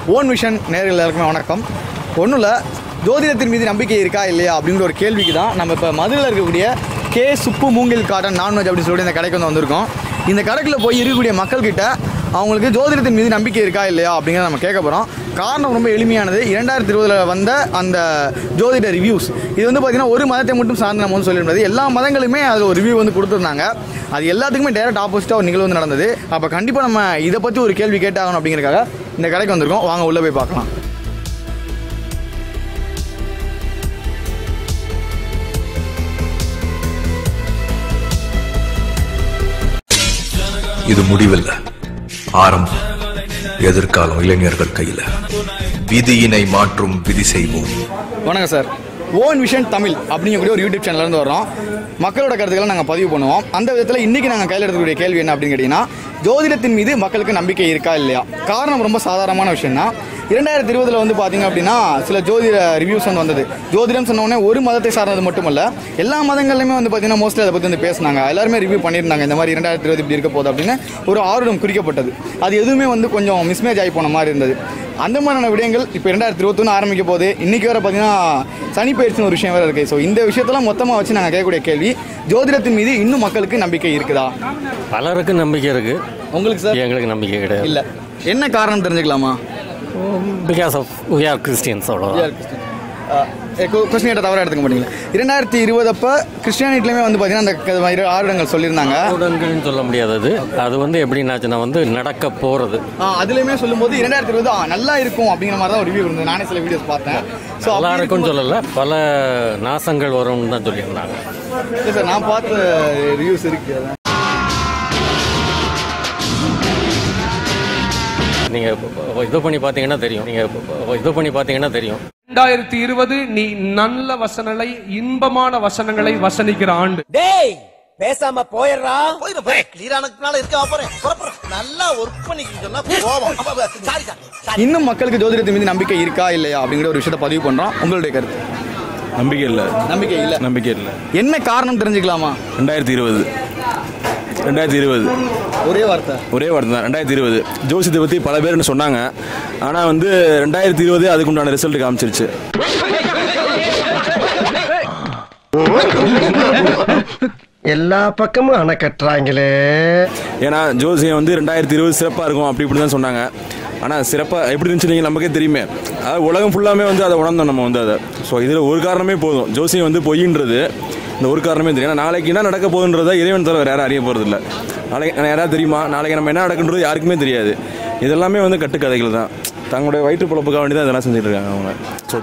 Own vision நேர்கள் எல்லாருக்குமே வணக்கம் ஒன்றும் இல்லை ஜோதிடத்தின் மீது நம்பிக்கை இருக்கா இல்லையா அப்படிங்கிற ஒரு கேள்விக்கு தான் நம்ம இப்போ மதுரையில் இருக்கக்கூடிய கே சுப்பு மூங்கில் காட்டன் நான்வெஜ் அப்படின்னு சொல்லிட்டு இந்த கடைக்கு வந்து வந்திருக்கோம் இந்த கடைக்குள்ள போய் இருக்கக்கூடிய மக்கள்கிட்ட அவங்களுக்கு ஜோதிடத்தின் மீது நம்பிக்கை இருக்கா இல்லையா அப்படிங்கிறத நம்ம கேட்க போகிறோம் காரணம் ரொம்ப எளிமையானது இரண்டாயிரத்தி இருபதில் வந்த அந்த ஜோதிட ரிவ்யூஸ் இது வந்து பார்த்திங்கன்னா ஒரு மதத்தை மட்டும் சார்ந்து நம்ம வந்து சொல்ல முடியாது எல்லா மதங்களுமே அதில் ஒரு ரிவ்யூ வந்து கொடுத்துருந்தாங்க அது எல்லாத்துக்குமே டேரக்ட் ஆப்போசிட்டாக ஒரு நிகழ்வு வந்து நடந்தது அப்போ கண்டிப்பாக நம்ம இதை பற்றி ஒரு கேள்வி கேட்டாகணும் அப்படிங்கிறக்காக இந்த கடைக்கு வந்திருக்கோம் வாங்க உள்ளே போய் பார்க்கலாம் இது முடிவில்லை ஆரம்பம் எதிர்காலம் இளைஞர்கள் கையில விதியினை மாற்றும் விதி செய்வோம் வணக்கம் சார் ஓன் விஷன் தமிழ் அப்படிங்கக்கூடிய ஒரு யூடியூப் சேனல்லேருந்து வரோம் மக்களோட கருத்துக்களை நாங்கள் பதிவு பண்ணுவோம் அந்த விதத்தில் இன்றைக்கி நாங்கள் கையில் எடுக்கக்கூடிய கேள்வி என்ன அப்படின்னு கேட்டிங்கன்னா ஜோதிடத்தின் மீது மக்களுக்கு நம்பிக்கை இருக்கா இல்லையா காரணம் ரொம்ப சாதாரணமான விஷயம் தான் இரண்டாயிரத்தி இருபதில் வந்து பார்த்தீங்க அப்படின்னா சில ஜோதிட ரிவ்யூஸ் வந்து வந்தது ஜோதிடம் சொன்ன உடனே ஒரு மதத்தை சார்ந்தது மட்டுமல்ல எல்லா மதங்கள்லையுமே வந்து பார்த்தீங்கன்னா மோஸ்ட்லி அதை பற்றி வந்து பேசினாங்க எல்லாருமே ரிவ்யூ பண்ணியிருந்தாங்க இந்த மாதிரி இரண்டாயிரத்தி இருபது இப்படி இருக்க போகுது அப்படின்னு ஒரு ஆர்வம் குறிக்கப்பட்டது அது எதுவுமே வந்து கொஞ்சம் மிஸ்மேஜ் ஆகி போன மாதிரி இருந்தது அந்த மாதிரியான விடயங்கள் இப்போ ரெண்டாயிரத்தி இருபத்தொன்று ஆரம்பிக்க போகுது இன்றைக்கி வர பார்த்தீங்கன்னா சனி பயிற்சின்னு ஒரு விஷயம் வேறு இருக்குது ஸோ இந்த விஷயத்தெல்லாம் மொத்தமாக வச்சு நாங்கள் கேட்கக்கூடிய கேள்வி ஜோதிடத்தின் மீது இன்னும் மக்களுக்கு நம்பிக்கை இருக்குதா பலருக்கு நம்பிக்கை இருக்கு உங்களுக்கு சார் எங்களுக்கு நம்பிக்கை கிடையாது இல்லை என்ன காரணம் தெரிஞ்சுக்கலாமா because of we are Christians அவ்வளோதான் கொஸ்டின் கேட்ட தவறாக எடுத்துக்க மாட்டீங்களா இரண்டாயிரத்தி இருபது அப்போ கிறிஸ்டியானிட்டிலையுமே வந்து பார்த்தீங்கன்னா அந்த க- மாதிரி ஆறுடங்கள் சொல்லியிருந்தாங்க உடன்கள்னு சொல்ல முடியாதது அது வந்து எப்படின்னாச்சுன்னா வந்து நடக்க போகிறது ஆ, அதுலயுமே சொல்லும்போது இரண்டாயிரத்தி இருபது ஆ, நல்லா இருக்கும் அப்படிங்கிற மாதிரி தான் ஒரு ரிவ்யூ இருந்தது நானே சில வீடியோஸ் பார்த்தேன் ஸோ நல்லா இருக்கும்னு சொல்லலை பல நாசங்கள் வரும்னு தான் சொல்லியிருந்தாங்க இல்லை சார் நான் பார்த்த ரிவ்யூஸ் இருக்கு அதான். நீங்கள் இது பண்ணி பார்த்தீங்கன்னா தெரியும் நீங்கள் இது பண்ணி பார்த்தீங்கன்னா தெரியும் ரெண்டாயிரத்தி இருபது நீ நல்ல வசனங்களை இன்பமான வசனங்களை வசனிக்கிற ஆண்டு டேய் பேசாம போயிடுறா போயிடு போய் கிளியரானதுனால இருக்க போறேன் புறப்புற நல்லா ஒர்க் பண்ணிக்கிட்டு சொன்னா போவோம் சாரி சாரி இன்னும் மக்களுக்கு ஜோதிடத்தின் மீது நம்பிக்கை இருக்கா இல்லையா அப்படிங்கிற ஒரு விஷயத்தை பதிவு பண்றோம் உங்களுடைய கருத்து நம்பிக்கை இல்லை நம்பிக்கை இல்ல நம்பிக்கை இல்லை என்ன காரணம் தெரிஞ்சுக்கலாமா ரெண்டாயிரத்தி இருபது ரெண்டாயிரத்தி இருபது ஒரே வார்த்தை ஒரே வார்த்தை தான் ரெண்டாயிரத்தி இருபது ஜோசியத்தை பற்றி பல பேர் என்ன சொன்னாங்க ஆனால் வந்து ரெண்டாயிரத்தி இருபது அதுக்கு உண்டான ரிசல்ட் காமிச்சிருச்சு எல்லா பக்கமும் அணை கட்டுறாங்களே ஏன்னா ஜோசியம் வந்து ரெண்டாயிரத்தி இருபது சிறப்பாக இருக்கும் அப்படி இப்படி தான் சொன்னாங்க ஆனால் சிறப்பாக எப்படி இருந்துச்சு நீங்கள் நமக்கே தெரியுமே அதாவது உலகம் ஃபுல்லாமே வந்து அதை உணர்ந்தோம் நம்ம வந்து அதை ஸோ இதில் ஒரு காரணமே போதும் ஜோசியம் வந்து பொய்ன்றது இந்த ஒரு காரணமே தெரியும் ஏன்னா நாளைக்கு என்ன நடக்க போகுதுன்றதை இறைவன் தவிர வேறு யாரும் அறிய போகிறதில்ல நாளைக்கு யாராவது தெரியுமா நாளைக்கு நம்ம என்ன நடக்குன்றது யாருக்குமே தெரியாது இதெல்லாமே வந்து கட்டுக்கதைகள் தான் தங்களுடைய வயிற்று பொழப்புக்காக வேண்டி தான் இதெல்லாம் செஞ்சுட்டு இருக்காங்க அவங்க ஸோ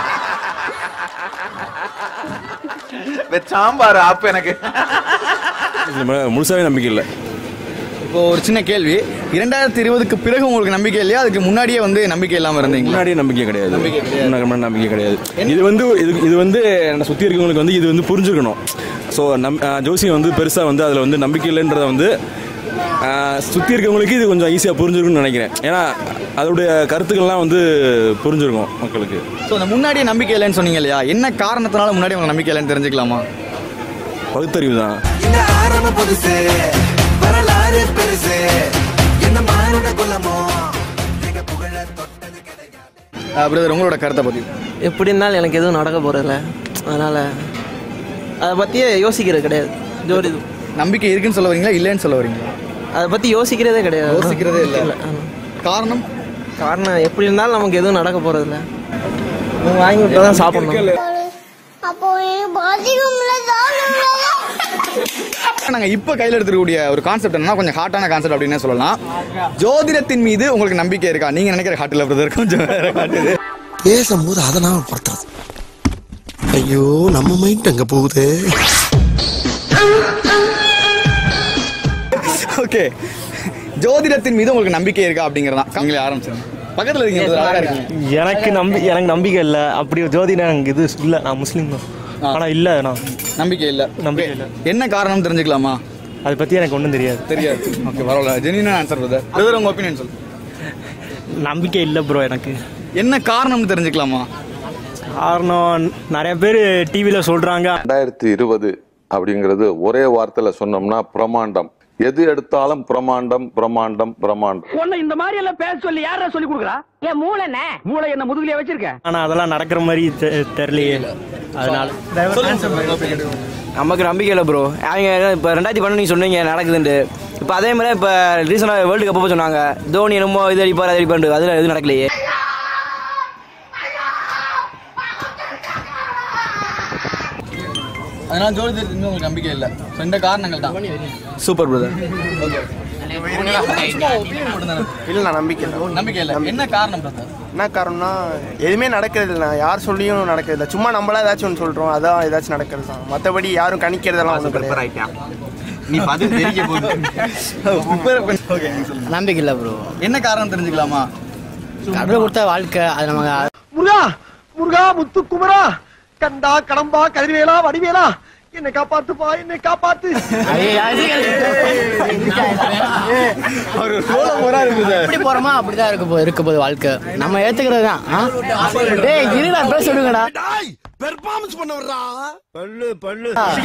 சாம்பார் ஆப்பு எனக்கு முழுசாவே நம்பிக்கை இல்லை இப்போ ஒரு சின்ன கேள்வி இரண்டாயிரத்தி இருபதுக்கு பிறகு உங்களுக்கு நம்பிக்கை இல்லையா அதுக்கு முன்னாடியே வந்து நம்பிக்கை இல்லாம இருந்தீங்களா முன்னாடியே நம்பிக்கை கிடையாது நம்பிக்கை கிடையாது. முன்னாடி நம்பிக்கை கிடையாது இது வந்து இது இது வந்து என்னை சுற்றி இருக்கவங்களுக்கு வந்து இது வந்து புரிஞ்சுக்கணும் ஸோ நம் ஆஹ் ஜோசியம் வந்து பெருசாக வந்து அதில் வந்து நம்பிக்கை இல்லைன்றத வந்து சுற்றி இருக்கவங்களுக்கு இது கொஞ்சம் ஈஸியாக புரிஞ்சிருக்கும்னு நினைக்கிறேன் ஏன்னா அதோடைய கருத்துக்கள்லாம் வந்து புரிஞ்சிருக்கும் மக்களுக்கு ஸோ அந்த முன்னாடியே நம்பிக்கை இல்லைன்னு சொன்னீங்க இல்லையா என்ன காரணத்தினால முன்னாடி உங்களுக்கு நம்பிக்கை இல்லைன்னு தெரிஞ்சுக்கலாமா பகுத்தறிவு தான் இந்த ஆரம்ப புதுசு வரலாறு பெருசு என்ன மானுட குலமோ எங்க புகழ தொட்டது கிடையாது பிரதர் உங்களோட கருத்தை பத்தி எப்படி இருந்தாலும் எனக்கு எதுவும் நடக்க போகிறதில்ல அதனால் அதை பற்றியே யோசிக்கிறது கிடையாது ஜோதிடம் நம்பிக்கை இருக்குன்னு சொல்ல வரீங்களா இல்லைன்னு சொல்ல வரீங்களா அதை பற்றி யோசிக்கிறதே கிடையாது யோசிக்கிறதே இல்லை இல்லை ஆமா. காரணம் காரணம் எப்படி இருந்தாலும் நமக்கு எதுவும் நடக்க போகிறதில்ல நம்ம வாங்கி விட்டா தான் சாப்பிடணும் அப்போ எனக்கு பாதிக்கும்ல தாங்கும்ல நாங்க இப்ப கையில எடுத்துக்கூடிய ஒரு கான்செப்ட் என்னன்னா கொஞ்சம் ஹாட்டான கான்செப்ட் அப்படின்னு சொல்லலாம் ஜோதிடத்தின் மீது உங்களுக்கு நம்பிக்கை இருக்கா நீங்க நினைக்கிற ஹாட்டில் பிரதர் கொஞ்சம் வேற காட்டுது பேசும்போது அதை நான் படுத்துறது ஐயோ நம்ம மைண்ட் அங்க போகுது ஓகே ஜோதிடத்தின் மீது உங்களுக்கு நம்பிக்கை இருக்கா அப்படிங்கறதா நீங்களே ஆரம்பிச்சிருங்க பக்கத்துல இருக்கீங்க brother, அழகா இருக்கீங்க எனக்கு நம்பி எனக்கு நம்பிக்கை இல்லை அப்படி ஜோதிடம் எனக்கு இது இல்லை நான் முஸ்லீம் தான் ஆனால் இல்லை நான் நம்பிக்கை இல்ல நம்பிக்கை இல்லை என்ன காரணம் தெரிஞ்சுக்கலாமா அதை பற்றி எனக்கு ஒன்றும் தெரியாது தெரியாது ஓகே பரவாயில்ல ஜெனியூன் ஆன்சர் பிரதர் பிரதர் உங்க ஒப்பீனியன் சொல்லு நம்பிக்கை இல்லை ப்ரோ எனக்கு என்ன காரணம்னு தெரிஞ்சுக்கலாமா காரணம் நிறைய பேர் டிவியில் சொல்கிறாங்க ரெண்டாயிரத்தி இருபது அப்படிங்கிறது ஒரே வார்த்தையில சொன்னோம்னா பிரமாண்டம் எது எடுத்தாலும் பிரமாண்டம் பிரமாண்டம் பிரமாண்டம் உன்னை இந்த மாதிரி எல்லாம் பேச சொல்லி யாரா சொல்லி கொடுக்குறா என் மூளை என்ன மூளை என்ன முதுகுலயே வச்சிருக்க ஆனா அதெல்லாம் நடக்கிற மாதிரி தெ- தெரியலையே அதனால நமக்கு நம்பிக்கை இல்லை ப்ரோ அவங்க இப்போ ரெண்டாயிரத்தி பன்னெண்டு நீங்கள் சொன்னீங்க நடக்குதுன்ட்டு இப்போ அதே மாதிரி இப்போ ரீசெண்டாக வேர்ல்டு கப் அப்போ சொன்னாங்க தோனி என்னமோ இது அடிப்பார் அது அடிப்பாரு அதில் எதுவும் நடக்கலையே அதனால ஜோதிடத்தின் மீது உங்களுக்கு நம்பிக்கை இல்லை ஸோ இந்த காரணங்கள் தான் சூப்பர் பிரதர் இல்லை நான் நம்பிக்கை இல்லை நம்பிக்கை இல்லை என்ன காரணம் பிரதர் என்ன காரணம்னா எதுவுமே நடக்கிறது இல்லை யார் சொல்லியும் நடக்கிறது இல்லை சும்மா நம்மளா ஏதாச்சும் ஒன்று சொல்கிறோம் அதான் ஏதாச்சும் நடக்கிறது தான் மற்றபடி யாரும் கணிக்கிறதெல்லாம் ஒன்றும் கிடையாது நீ பதில் தெரிய போகுது நம்பிக்கை இல்லை ப்ரோ என்ன காரணம் தெரிஞ்சுக்கலாமா கடவுள் கொடுத்த வாழ்க்கை அது நமக்கு முருகா முருகா முத்து குமரா கண்டா கடம்பா கதிர்வேலா வடிவேலா என்னை காப்பாத்துப்பா என்னை காப்பாத்து எப்படி போறோமா அப்படிதான் இருக்க போகுது இருக்க போகுது வாழ்க்கை நம்ம ஏத்துக்கிறது தான் ஆ? டேய் இருடா பேச விடுங்கடா பெர்ஃபார்மன்ஸ் பண்ண வர்றா பல்லு பல்லு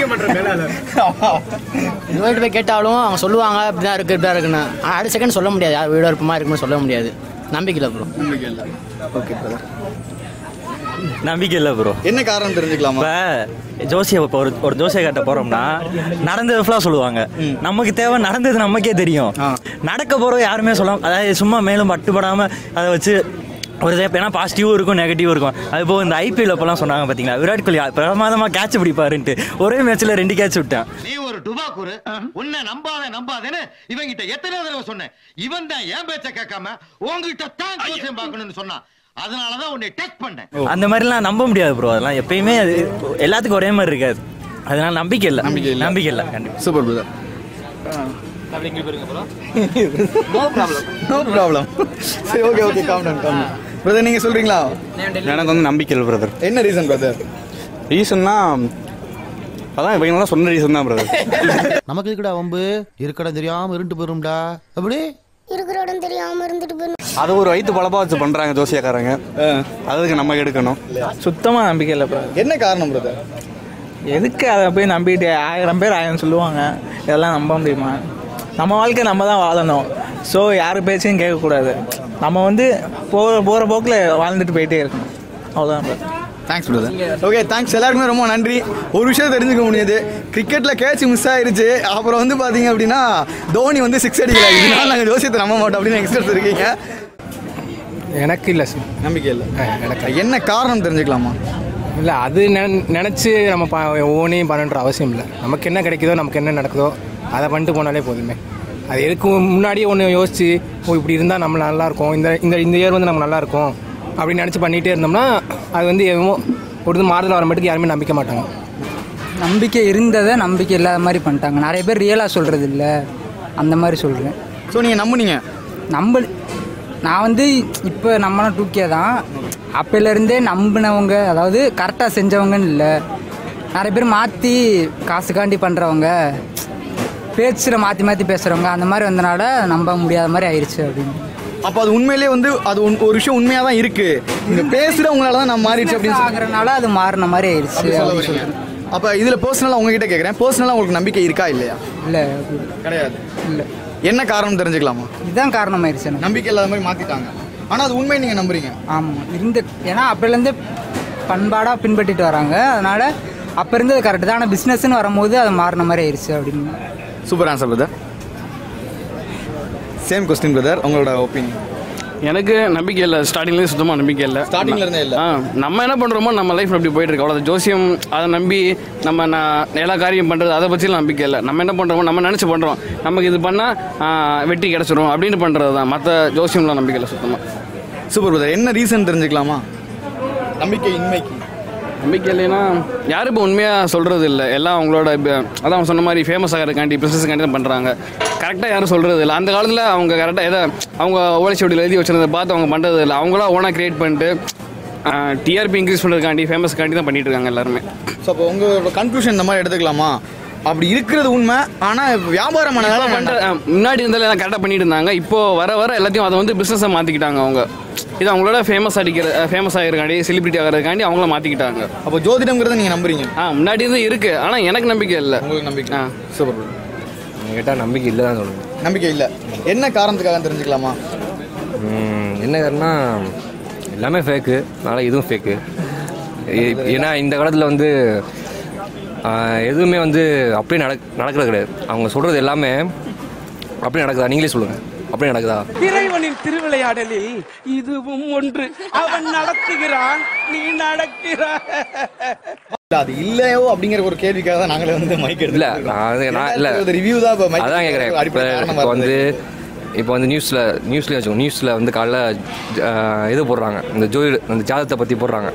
இவங்கள்ட்ட போய் கேட்டாலும் அவங்க சொல்லுவாங்க இப்படிதான் இருக்கு இப்படிதான் இருக்குன்னு ஆனா அடுத்த செகண்ட் சொல்ல முடியாது யார் வீடு இருப்பமா இருக்குன்னு சொல்ல முடியாது நம்பிக்கை இல்லை ப்ரோ நம்பிக்கை இல்லை ஓகே பிரதர் நம்பிக்கை இல்லை ப்ரோ என்ன காரணம் தெரிஞ்சுக்கலாமா இப்போ ஜோசிய இப்போ ஒரு ஒரு ஜோசிய கட்ட போறோம்னா நடந்தது ஃபுல்லாக சொல்லுவாங்க நமக்கு தேவை நடந்தது நமக்கே தெரியும் நடக்க போறோம் யாருமே சொல்ல அதாவது சும்மா மேலும் பட்டுப்படாம அதை வச்சு ஒரு இதே ஏன்னா பாசிட்டிவும் இருக்கும் நெகட்டிவும் இருக்கும் அது போக இந்த ஐபிஎல் அப்பெல்லாம் சொன்னாங்க பார்த்தீங்களா விராட் கோலி பிரமாதமாக கேட்ச் பிடிப்பாருன்ட்டு ஒரே மேட்ச்சில் ரெண்டு கேட்ச் விட்டேன் நீ ஒரு டுபாக்கூரு உன்னை நம்பாத நம்பாதேன்னு இவங்கிட்ட எத்தனை தடவை சொன்னேன் இவன் தான் என் பேச்ச கேட்காம உங்ககிட்ட தான் ஜோசியம் பார்க்கணும்னு சொன்னான் அதனாலதான் உன்னை டெஸ்ட் பண்ணேன் அந்த மாதிரிலாம் நம்ப முடியாது ப்ரோ அதெல்லாம் எப்பயுமே அது எல்லாத்துக்கும் ஒரே மாதிரி இருக்காது அதனால நம்பிக்கை இல்லை நம்பிக்கை இல்லை நம்பிக்கை இல்லை கண்டிப்பாக super brother no problem no problem சரி okay okay calm down calm down brother நீங்க சொல்றீங்களா எனக்கு வந்து நம்பிக்கை இல்லை பிரதர் என்ன ரீசன் பிரதர் ரீசன்னா அதான் இவங்கெல்லாம் சொன்ன ரீசன் தான் பிரதர் நமக்கு இருக்கடா வம்பு இருக்கடா தெரியாம இருண்டு போயிரும்டா அப்படி இருக்கிற இடம் தெரியாம இருந்துட்டு போயிடும் அதை ஒரு வயிற்று பழப்பா வச்சு பண்றாங்க ஜோசியக்காரங்க அதுக்கு நம்ம எடுக்கணும் சுத்தமா நம்பிக்கை இல்லை bro. என்ன காரணம் பிரதர் எதுக்கு அதை போய் நம்பிட்டு ஆயிரம் பேர் ஆயிரம் சொல்லுவாங்க இதெல்லாம் நம்ப முடியுமா நம்ம வாழ்க்கை நம்ம தான் வாழணும் ஸோ யார் பேச்சையும் கேட்கக்கூடாது நம்ம வந்து போகிற போகிற போக்கில் வாழ்ந்துட்டு போயிட்டே இருக்கணும் அவ்வளோதான் bro. Thanks brother okay thanks எல்லாருக்குமே ரொம்ப நன்றி ஒரு விஷயம் தெரிஞ்சுக்க முடியுது கிரிக்கெட்ல கேட்ச் மிஸ் ஆயிருச்சு அப்புறம் வந்து பாத்தீங்க அப்படின்னா தோனி வந்து சிக்ஸ் அடிக்கல இதனால நாங்கள் ஜோசியத்தை நம்ப மாட்டோம் அப்படின்னு எக்ஸ்பர்ட்ஸ் இருக்கீங்க எனக்கு இல்லை சார் நம்பிக்கை இல்லை எனக்கு என்ன காரணம் தெரிஞ்சுக்கலாமா இல்லை அது நினச்சி நம்ம ப ஓனையும் பண்ணன்ற அவசியம் இல்லை நமக்கு என்ன கிடைக்குதோ நமக்கு என்ன நடக்குதோ அதை பண்ணிட்டு போனாலே போதுமே அது எதுக்கு முன்னாடியே ஒன்று யோசிச்சு ஓ இப்படி இருந்தால் நம்ம நல்லா இருக்கும் இந்த இந்த இந்த இயர் வந்து நம்ம நல்லா இருக்கும் அப்படின்னு நினச்சி பண்ணிகிட்டே இருந்தோம்னா அது வந்து எதுவும் ஒரு இது மாறுதல் வர மட்டுக்கு யாருமே நம்பிக்க மாட்டாங்க நம்பிக்கை இருந்ததை நம்பிக்கை இல்லாத மாதிரி பண்ணிட்டாங்க நிறைய பேர் ரியலாக சொல்கிறது இல்லை அந்த மாதிரி சொல்கிறேன் ஸோ நீங்கள் நம்புனீங்க நம்ப நான் வந்து இப்போ நம்மளாம் டூக்கே தான் அப்போலேருந்தே நம்பினவங்க அதாவது கரெக்டாக செஞ்சவங்கன்னு இல்லை நிறைய பேர் மாற்றி காசுக்காண்டி பண்ணுறவங்க பேச்சில் மாற்றி மாற்றி பேசுகிறவங்க அந்த மாதிரி வந்தனால நம்ப முடியாத மாதிரி ஆயிடுச்சு அப்படின்னு அப்போ அது உண்மையிலேயே வந்து அது உன்- ஒரு விஷயம் உண்மையாக தான் இருக்கு நீங்க பேசுறவங்களால தான் நான் மாறிடுச்சு அப்படின்னு சொல்லி- ஆகுறனால அது மாறின மாதிரி ஆயிடுச்சு அப்படி சொல்ல அப்படின்னு வரீங்க. அப்ப இதுல பர்சனலா உங்ககிட்ட கேக்குறேன் பர்சனலா உங்களுக்கு நம்பிக்கை இருக்கா இல்லையா இல்லை கிடையாது இல்லை என்ன காரணம் தெரிஞ்சுக்கலாமா இதுதான் காரணமாயிருச்சு எனக்கு நம்பிக்கை இல்லாத மாதிரி மாத்திட்டாங்க ஆனா அது உண்மை நீங்க நம்புறீங்க ஆமாம் இருந்த ஏன்னா அப்போலேருந்தே பண்பாடாக பின்பற்றிட்டு வராங்க அதனால அப்போ இருந்தது கரெக்டு தான் ஆனால் பிஸ்னஸ்ன்னு வரும்போது அது மாறின மாதிரி ஆயிடுச்சு அப்படின்னு super answer brother same question brother உங்களோட ஒப்பீனியன் எனக்கு நம்பிக்கை இல்லை ஸ்டார்டிங்லேயே சுத்தமாக நம்பிக்கை இல்லை Starting ல இருந்தே இல்ல? ஆ நம்ம என்ன பண்ணுறோமோ நம்ம லைஃப் அப்படி போயிட்டு இருக்கு அவ்வளோ ஜோசியம் அதை நம்பி நம்ம நான் எல்லா காரியம் பண்ணுறது அதை பற்றிலாம் நம்பிக்கை இல்லை நம்ம என்ன பண்ணுறோமோ நம்ம நினச்சி பண்ணுறோம் நமக்கு இது பண்ணால் வெற்றி கிடச்சிரும் அப்படின்னு பண்ணுறது தான் மற்ற ஜோசியம்லாம் நம்பிக்கை இல்லை சுத்தமாக சூப்பர் பிரதர் என்ன ரீசன் தெரிஞ்சுக்கலாமா நம்பிக்கை இன்மைக்கு நம்பிக்கை இல்லைன்னா யாரும் இப்போ உண்மையாக சொல்கிறது இல்லை எல்லாம் அவங்களோட இப்ப- அதான் அவங்க சொன்ன மாதிரி ஃபேமஸ் ஆகிறதுக்காண்டி பிஸ்னஸ்க்காண்டி தான் பண்ணுறாங்க கரெக்டாக யாரும் சொல்கிறது இல்லை அந்த காலத்தில் அவங்க கரெக்டாக எதை அவங்க ஓலைச்சுவடியில் எழுதி வச்சிருந்ததை பார்த்து அவங்க பண்ணுறது இல்லை அவங்களா ஓனாக கிரியேட் பண்ணிட்டு டிஆர்பி இன்க்ரீஸ் பண்ணுறதுக்காண்டி ஃபேமஸ்க்காண்டி தான் பண்ணிட்டு இருக்காங்க எல்லாருமே ஸோ அப்போ உங்களோட கன்க்ளூஷன் இந்த மாதிரி எடுத்துக்கலாமா அப்படி இருக்கிறது உண்மை ஆனா வியாபாரமானதால இப்ப பண்ற- அஹ், முன்னாடி இருந்தாலும் எல்லாம் கரெக்டாக பண்ணிட்டு இருந்தாங்க இப்போ வர வர எல்லாத்தையும் அதை வந்து பிஸ்னஸை மாற்றிக்கிட்டாங்க அவங்க இது அவங்களோட ஃபேமஸ் அடிக்கிற ஃபேமஸ் ஆகிறதுக்காண்டி செலிபிரிட்டி ஆகிறதுக்காண்டி அவங்கள மாற்றிக்கிட்டாங்க அப்போ ஜோதிடம்ங்கிறத நீங்கள் நம்புறீங்க ஆ முன்னாடி இருந்து இருக்கு ஆனால் எனக்கு நம்பிக்கை இல்லை உங்களுக்கு நம்பிக்கை ஆ சூப்பர் கேட்டால் நம்பிக்கை இல்லை தான் சொல்லணும் நம்பிக்கை இல்லை என்ன காரணத்துக்காக தெரிஞ்சுக்கலாமா ம், என்ன காரணம்னா எல்லாமே ஃபேக்கு அதனால் இதுவும் ஃபேக்கு ஏன்னா இந்த காலத்தில் வந்து ஆ, எதுவுமே வந்து அப்படியே நடக் நடக்கிறது கிடையாது அவங்க சொல்கிறது எல்லாமே அப்படியே நடக்குதா நீங்களே சொல்லுங்கள் அப்படியே நடக்குதா இறைவனின் திருவிளையாடலில் இதுவும் ஒன்று அவன் நடத்துகிறான் நீ நடக்கிறாய் இல்ல, அது இல்லையோ அப்படிங்கிற ஒரு கேள்விக்காக தான் நாங்களே வந்து மைக் இல்லை நான் அது நான் இல்லை ரிவ்யூ தான் இப்போ mic அதான் கேட்குறேன் இப்போ அடிப்படை காரணமா இப்போ வந்து இருந்தது. இப்போ வந்து நியூஸில் நியூஸ்லேயே வச்சுக்கோங்க நியூஸில் வந்து காலைல ஆஹ், இது போடுறாங்க இந்த ஜோதி அந்த ஜாதகத்தை பற்றி போடுறாங்க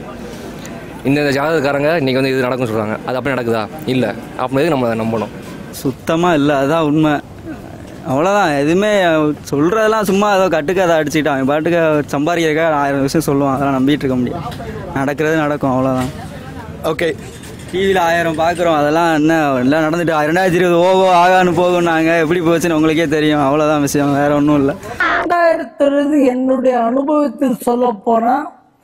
இந்த இந்த ஜாதகக்காரங்க இன்றைக்கி வந்து இது நடக்கும்னு சொல்கிறாங்க அது அப்படியே நடக்குதா இல்லை அப்படி நம்ம அதை நம்பணும் சுத்தமாக இல்லை அதான் உண்மை அவ்வளோதான் எதுவுமே சொல்கிறதெல்லாம் சும்மா ஏதோ கட்டுக்கதை அடிச்சுட்டான் அவன் பாட்டுக்கு சம்பாதிக்கிறதுக்காக ஆயிரம் விஷயம் சொல்லுவான் அதெல்லாம் நம்பிட்டு இருக்க முடியாது நடக்கிறது நடக்கும் அவ்வளோதான் ஓகே டிவியில் ஆயிரம் பார்க்குறோம் அதெல்லாம் என்ன எல்லாம் நடந்துட்டு ரெண்டாயிரத்தி இருபது ஓவோ ஆகான்னு போகும்னாங்க எப்படி போச்சுன்னு உங்களுக்கே தெரியும் அவ்வளோதான் விஷயம் வேற ஒன்றும் இல்லை ரெண்டாயிரத்தி என்னுடைய அனுபவத்தில் சொல்ல போனா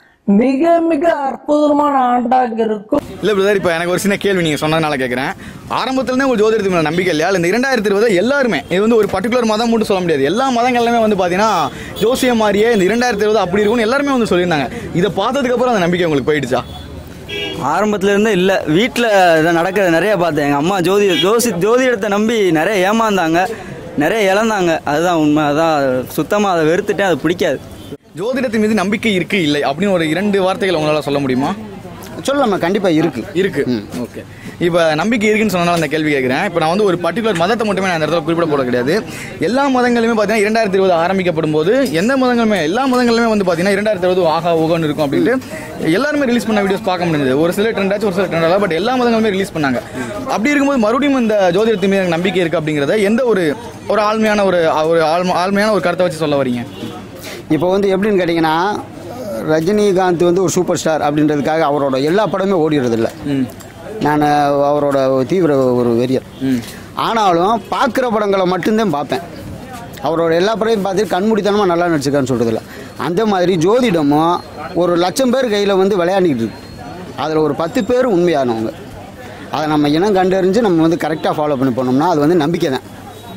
மிக மிக அற்புதமான ஆண்டாக இருக்கும் இல்ல பிரதர் இப்போ எனக்கு ஒரு சின்ன கேள்வி நீங்க சொன்னதுனால கேட்குறேன் ஆரம்பத்துலேருந்தே உங்களுக்கு ஜோதிடத்து மேல நம்பிக்கை இல்லையா இல்ல இந்த இரண்டாயிரத்தி இருபது எல்லாருமே இது வந்து ஒரு பர்டிகுலர் மதம் மட்டும் சொல்ல முடியாது எல்லா மதங்கள்லையுமே வந்து பார்த்தீங்கன்னா ஜோசியம் மாதிரியே இந்த இரண்டாயிரத்தி இருபது அப்படி இருக்கும்னு எல்லாருமே வந்து சொல்லியிருந்தாங்க இதை பார்த்ததுக்கு அப்புறம் அந்த நம்பிக்கை உங்களுக்கு போயிடுச்சா ஆரம்பத்துல இருந்தே இல்லை வீட்டில் இதை நடக்கிறத நிறைய பார்த்தேன் எங்கள் அம்மா ஜோதி ஜோசி ஜோதிடத்தை நம்பி நிறைய ஏமாந்தாங்க நிறைய இழந்தாங்க அதுதான் உண்மை அதான் சுத்தமாக அதை வெறுத்துட்டேன் அது பிடிக்காது ஜோதிடத்தின் மீது நம்பிக்கை இருக்கு இல்லை அப்படின்னு ஒரு இரண்டு வார்த்தைகள் உங்களால சொல்ல முடியுமா சொல்லலாமா கண்டிப்பா இருக்கு இருக்கு ஓகே இப்போ நம்பிக்கை இருக்குன்னு சொன்னதால அந்த கேள்வி கேட்குறேன் இப்போ நான் வந்து ஒரு பர்டிகுலர் மதத்தை மட்டுமே நான் அந்த இடத்துல குறிப்பிட போட கிடையாது எல்லா மதங்களுமே பார்த்தீங்கன்னா இரண்டாயிரத்தி இருபது ஆரம்பிக்கப்படும் போது எந்த மதங்களுமே எல்லா மதங்களுமே வந்து பார்த்தீங்கன்னா இரண்டாயிரத்தி இருபது ஆகா ஊகன்னு இருக்கும் அப்படின்ட்டு எல்லாருமே ரிலீஸ் பண்ண வீடியோஸ் பார்க்க முடிஞ்சது ஒரு சில ட்ரெண்ட் ஆச்சு ஒரு சில ட்ரெண்ட் ஆகல பட் எல்லா மதங்களுமே ரிலீஸ் பண்ணாங்க அப்படி இருக்கும்போது மறுபடியும் இந்த ஜோதிடத்தின் மீது எனக்கு நம்பிக்கை இருக்கு அப்படிங்கிறத எந்த ஒரு ஒரு ஆழ்மையான ஒரு ஒரு ஆழ்ம- ஆழ்மையான ஒரு கருத்தை வச்சு சொல்ல வரீங்க இப்போ வந்து எப்படின்னு கேட்டிங்கன்னா ரஜினிகாந்த் வந்து ஒரு சூப்பர் ஸ்டார் அப்படின்றதுக்காக அவரோட எல்லா படமே ஓடிடுறதில்ல நான் அவரோட தீவிர ஒரு வெறியர் ஆனாலும் பார்க்குற படங்களை மட்டும்தான் பார்ப்பேன் அவரோட எல்லா படத்தையும் பார்த்துட்டு கண்மூடித்தனமாக நல்லா நடிச்சிருக்கான்னு சொல்கிறதில்ல அந்த மாதிரி ஜோதிடமும் ஒரு லட்சம் பேர் கையில் வந்து விளையாடிக்கிட்டு இருக்கு அதில் ஒரு பத்து பேர் உண்மையானவங்க அதை நம்ம இனம் கண்டறிஞ்சு நம்ம வந்து கரெக்டாக ஃபாலோ பண்ணி போனோம்னா அது வந்து நம்பிக்கை தான்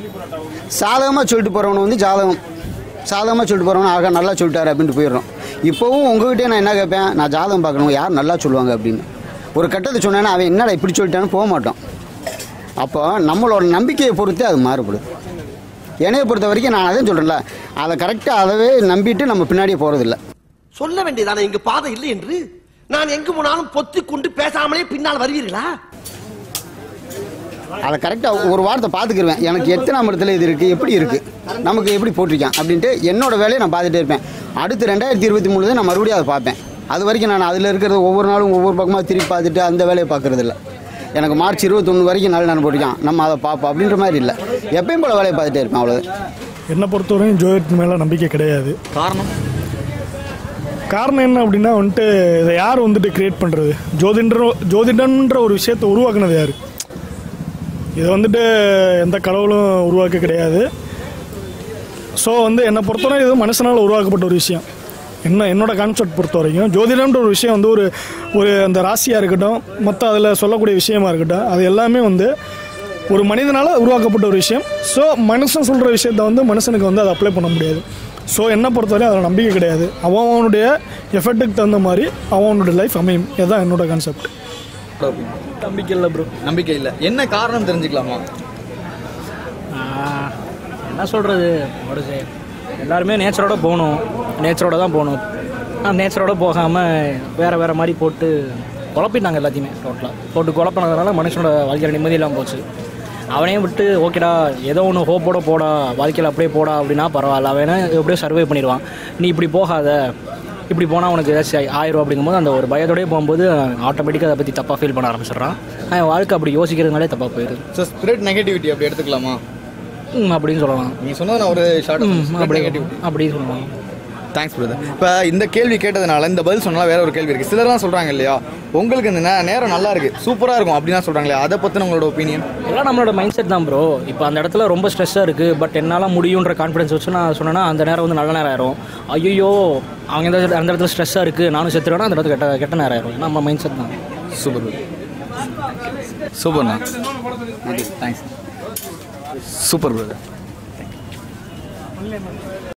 சாதகமாக சொல்லிட்டு போகிறவனை வந்து ஜாதகம் சாதகமாக சொல்லிட்டு போகிறவன ஆக நல்லா சொல்லிட்டாரு அப்படின்ட்டு போயிடுறோம் இப்போவும் உங்ககிட்டயே நான் என்ன கேட்பேன் நான் ஜாதகம் பார்க்கணும் யார் நல்லா சொல்லுவாங்க அப்படின்னு ஒரு கட்டத்தை சொன்னேன்னா அவன் என்னடா இப்படி சொல்லிட்டான்னு போக மாட்டான் அப்போ நம்மளோட நம்பிக்கையை பொறுத்து அது மாறுபடுது என்னைய பொறுத்த வரைக்கும் நான் அதான் சொல்கிறேன்ல அதை கரெக்டாக அதவே நம்பிட்டு நம்ம பின்னாடியே போகிறதில்ல சொல்ல வேண்டியதானே இங்க பாதை இல்லை என்று நான் எங்கு போனாலும் பொத்தி கொண்டு பேசாமலே பின்னால் வருவீர்களா அதை கரெக்டாக ஒரு வாரத்தை பார்த்துக்கிருவேன் எனக்கு எத்தனாம் இடத்துல இது இருக்குது எப்படி இருக்குது நமக்கு எப்படி போட்டிருக்கேன் அப்படின்ட்டு என்னோட வேலையை நான் பார்த்துட்டே இருப்பேன் அடுத்து ரெண்டாயிரத்தி இருபத்தி மூணுல நான் மறுபடியும் அதை பார்ப்பேன் அது வரைக்கும் நான் அதில் இருக்கிறது ஒவ்வொரு நாளும் ஒவ்வொரு பக்கமாக திருப்பி பார்த்துட்டு அந்த வேலையை பார்க்கறது இல்ல எனக்கு மார்ச் இருபத்தொன்று வரைக்கும் நாள் நான் போட்டிருக்கேன் நம்ம அதை பார்ப்போம் அப்படின்ற மாதிரி இல்லை எப்பயும் போல வேலையை பார்த்துட்டே இருப்பேன் அவ்வளோதான் என்னை பொறுத்தவரையும் ஜோதிடத்து மேலே நம்பிக்கை கிடையாது காரணம் காரணம் என்ன அப்படின்னா வந்துட்டு இதை யார் வந்துட்டு கிரியேட் பண்ணுறது ஜோதிடன்ற ஜோதிடன்ற ஒரு விஷயத்தை உருவாக்குனது யார் இதை வந்துட்டு எந்த கடவுளும் உருவாக்க கிடையாது ஸோ வந்து என்னை பொறுத்தவரை இது மனுஷனால் உருவாக்கப்பட்ட ஒரு விஷயம் என்ன என்னோட கான்செப்ட் பொறுத்த வரைக்கும் ஜோதிடம்ன்ற ஒரு விஷயம் வந்து ஒரு ஒரு அந்த ராசியாக இருக்கட்டும் மற்ற அதில் சொல்லக்கூடிய விஷயமா இருக்கட்டும் அது எல்லாமே வந்து ஒரு மனிதனால் உருவாக்கப்பட்ட ஒரு விஷயம் ஸோ மனுஷன் சொல்கிற விஷயத்த வந்து மனுஷனுக்கு வந்து அதை அப்ளை பண்ண முடியாது ஸோ என்னை பொறுத்தவரை அதில் நம்பிக்கை கிடையாது அவன் அவனுடைய எஃபெக்ட்டுக்கு தகுந்த மாதிரி அவனுடைய லைஃப் அமையும் இதுதான் என்னோட கான்செப்ட் நம்பிக்கை இல்லை ப்ரோ நம்பிக்கை இல்லை என்ன காரணம் தெரிஞ்சுக்கலாமா ஆஹ், என்ன சொல்கிறது ஒரு சே- எல்லாருமே நேச்சரோட போகணும் நேச்சரோட தான் போகணும் ஆனால் நேச்சரோட போகாமல் வேறு வேறு மாதிரி போட்டு குழப்பிட்டாங்க எல்லாத்தையுமே டோட்டலாக போட்டு குழப்பினதுனால மனுஷனோட வாழ்க்கையில் நிம்மதி இல்லாமல் போச்சு அவனையும் விட்டு ஓகேடா ஏதோ ஒன்று ஹோப்போட போடா வாழ்க்கையில் அப்படியே போடா அப்படின்னா பரவாயில்ல அவனை எப்படியோ சர்வே பண்ணிடுவான் நீ இப்படி போகாத இப்படி போனால் உனக்கு ஏதாச்சும் ஆயிரும் அப்படிங்கும்போது அந்த ஒரு பயத்தோடய போகும்போது ஆட்டோமேட்டிக்காக அதை பற்றி தப்பாக ஃபீல் பண்ண ஆரம்பிச்சிடுறான் அவன் வாழ்க்கை அப்படி யோசிக்கிறதுனாலே தப்பாக போயிடுது ஸோ ஸ்பிரிட் நெகட்டிவிட்டி அப்படி எடுத்துக்கலாமா ம், அப்படின்னு சொல்லலாம் நீ சொன்னது நான் ஒரு ஷார்ட் ம், அப்படி நெகட்டிவிட்டி அப்படி சொல்லலாம் தேங்க்ஸ் பிரதர் இப்போ இந்த கேள்வி கேட்டதுனால இந்த பதில் சொன்னால வேற ஒரு கேள்வி இருக்கு சிலர்லாம் சொல்றாங்க இல்லையா உங்களுக்கு இந்த நே- நேரம் நல்லா இருக்கு சூப்பரா இருக்கும் அப்படின்னா சொல்றாங்களே அதை பத்தின உங்களோட ஒப்பீனியன் எல்லாம் நம்மளோட மைண்ட் செட் தான் ப்ரோ இப்போ அந்த இடத்துல ரொம்ப ஸ்ட்ரெஸ்ஸாக இருக்குது பட் என்னால் முடியுன்ற கான்ஃபிடன்ஸ் வச்சு நான் சொன்னேன்னா அந்த நேரம் வந்து நல்ல நேரம் ஆயிரும் ஐயோ அவங்க இந்த இடத்துல- அந்த இடத்துல ஸ்ட்ரெஸ்ஸாக இருக்குது நானும் செத்துருவேன்னா அந்த இடத்துல கெட்ட கெட்ட நேரம் ஆயிரும் ஏன்னா நம்ம மைண்ட் செட் தான் சூப்பர் சூப்பர்ண்ணா தேங்க்ஸ் சூப்பர் பிரதர்